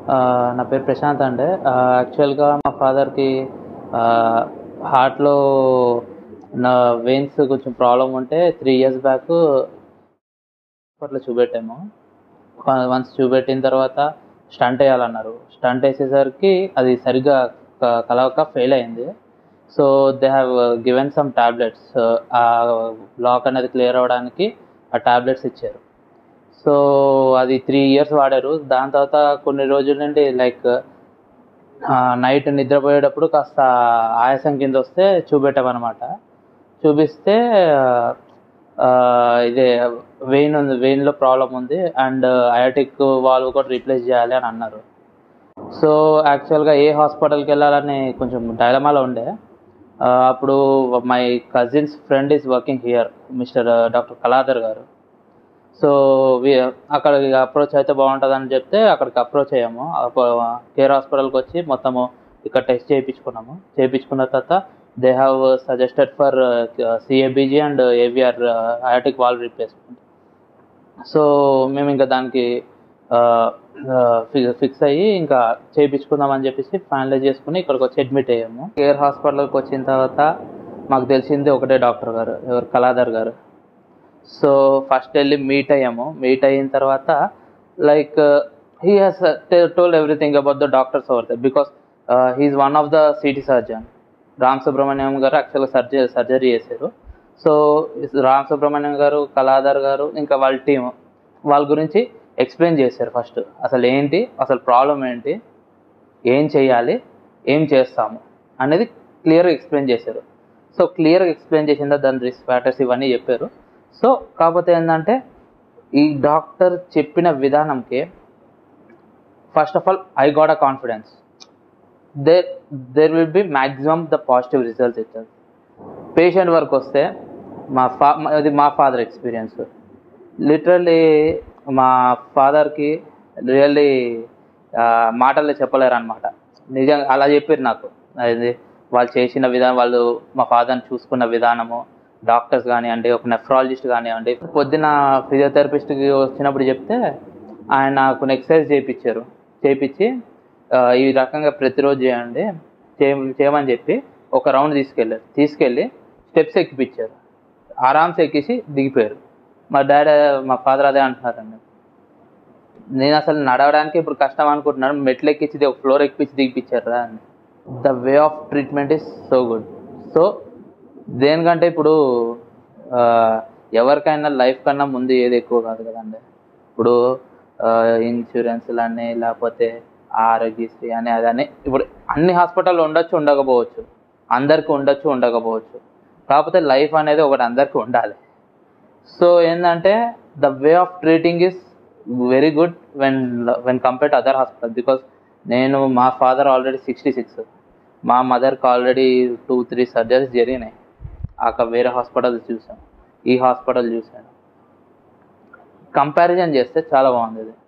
ఆ, నా పేరు ప్రశాంత్ అండి యాక్చువల్గా మా ఫాదర్కి హార్ట్లో నా వెయిన్స్ కొంచెం ప్రాబ్లం ఉంటే త్రీ ఇయర్స్ బ్యాక్ హాస్పిటల్లో చూపెట్టాము వన్స్ చూపెట్టిన తర్వాత స్టంట్ వేయాలన్నారు స్టంట్ వేసేసరికి అది సరిగ్గా క- కలవక ఫెయిల్ అయింది so they have given some tablets ఆ బ్లాక్ అనేది క్లియర్ అవ్వడానికి ఆ టాబ్లెట్స్ ఇచ్చారు సో అది త్రీ ఇయర్స్ వాడారు దాని తర్వాత కొన్ని రోజుల నుండి లైక్ నైట్ నిద్రపోయేటప్పుడు కాస్త ఆయాసం కింద వస్తే చూపెట్టామన్నమాట చూపిస్తే ఆ, ఇదే వెయిన్ ఉంది వెయిన్లో ప్రాబ్లం ఉంది అండ్ అయాటిక్ వాల్వ్ కూడా రీప్లేస్ చేయాలి అని అన్నారు సో యాక్చువల్గా ఏ హాస్పిటల్కి వెళ్ళాలని కొంచెం డైలమాలో ఉండే ఆ, అప్పుడు my cousins friend is working here mister doctor Kaladhar garu so వి- అక్కడికి అప్రోచ్ అయితే బాగుంటుందని చెప్తే అక్కడికి అప్రోచ్ అయ్యాము కేర్ హాస్పిటల్కి వచ్చి మొత్తము ఇక్కడ టెస్ట్ చేయించుకున్నాము చేయించుకున్న తర్వాత they have suggested for CABG and AVR aortic valve replacement so మేము ఇంకా దానికి ఫిక్స్ అయ్యి ఇంకా చేయించుకుందామని చెప్పేసి ఫైనలైజ్ చేసుకుని ఇక్కడికి వచ్చి అడ్మిట్ అయ్యాము కేర్ హాస్పిటల్కి వచ్చిన తర్వాత మాకు తెలిసింది ఒకటే డాక్టర్ గారు ఎవరు కళాధర్ గారు సో ఫస్ట్ వెళ్ళి మీట్ అయ్యాము మీట్ అయిన తర్వాత like he has told everything about the doctors over the because he is one of the city surgeon Ram Subrahmanyam garu యాక్చువల్గా సర్జరీ సర్జరీ చేశారు సో రామ్ సుబ్రహ్మణ్యం గారు కళాధర్ గారు ఇంకా వాళ్ళ టీం వాళ్ళ గురించి ఎక్స్ప్లెయిన్ చేశారు ఫస్ట్ అసలు ఏంటి అసలు ప్రాబ్లం ఏంటి ఏం చేయాలి ఏం చేస్తాము అనేది క్లియర్గా ఎక్స్ప్లెయిన్ చేశారు సో క్లియర్గా ఎక్స్ప్లెయిన్ చేసిన దాని రిస్క్ ఫ్యాక్టర్స్ ఇవన్నీ చెప్పారు సో కాకపోతే ఏంటంటే ఈ డాక్టర్ చెప్పిన విధానంకి first of all I got a confidence there there will be maximum the positive results ఇచ్చారు పేషెంట్ వరకు వస్తే మా ఫా అది మా ఫాదర్ ఎక్స్పీరియన్స్ లిటరల్లీ మా ఫాదర్కి రియల్లీ మాటల్లో చెప్పలేరు అనమాట నిజంగా అలా చెప్పారు నాకు అది వాళ్ళు చేసిన విధానం వాళ్ళు మా ఫాదర్ని చూసుకున్న విధానము డాక్టర్స్ కానివ్వండి ఒక నెఫ్రాలజిస్ట్ కానివ్వండి పొద్దున ఫిజియోథెరపిస్ట్కి వచ్చినప్పుడు చెప్తే ఆయన నాకు ఎక్సర్సైజ్ చేయించారు చేయించి ఆ, ఈ రకంగా ప్రతిరోజు చేయండి చేయ- చేయమని చెప్పి ఒక రౌండ్ తీసుకెళ్ళారు తీసుకెళ్ళి స్టెప్స్ ఎక్కిపించారు ఆరామ్స్ ఎక్కేసి దిగిపోయారు మా డాడీ మా ఫాదర్ అదే అంటున్నారండి నేను అసలు నడవడానికి ఇప్పుడు కష్టం అనుకుంటున్నాను మెట్లు ఎక్కించి ఒక ఫ్లోర్ ఎక్కించి దిగిపించారా అని the way of treatment is so good so దేనికంటే ఇప్పుడు ఆ, ఎవరికైనా లైఫ్ కన్నా ముందు ఏది ఎక్కువ కాదు కదండి ఇప్పుడు ఇన్సూరెన్స్లు అని లేకపోతే ఆరోగ్యశ్రీ అని అదని ఇప్పుడు అన్ని హాస్పిటల్లో ఉండొచ్చు ఉండకపోవచ్చు అందరికీ ఉండొచ్చు ఉండకపోవచ్చు కాకపోతే లైఫ్ అనేది ఒకటి అందరికీ ఉండాలి సో ఏంటంటే the way of treating is very good when when compare to other hospital because నేను మా ఫాదర్ ఆల్రెడీ సిక్స్టీ సిక్స్ మా మదర్కి ఆల్రెడీ టూ త్రీ సర్జరీస్ జరిగినాయి అక్కడ వేరే హాస్పిటల్ చూసాను ఈ హాస్పిటల్ చూశాను కంపారిజన్ చేస్తే చాలా బాగుంది ఇది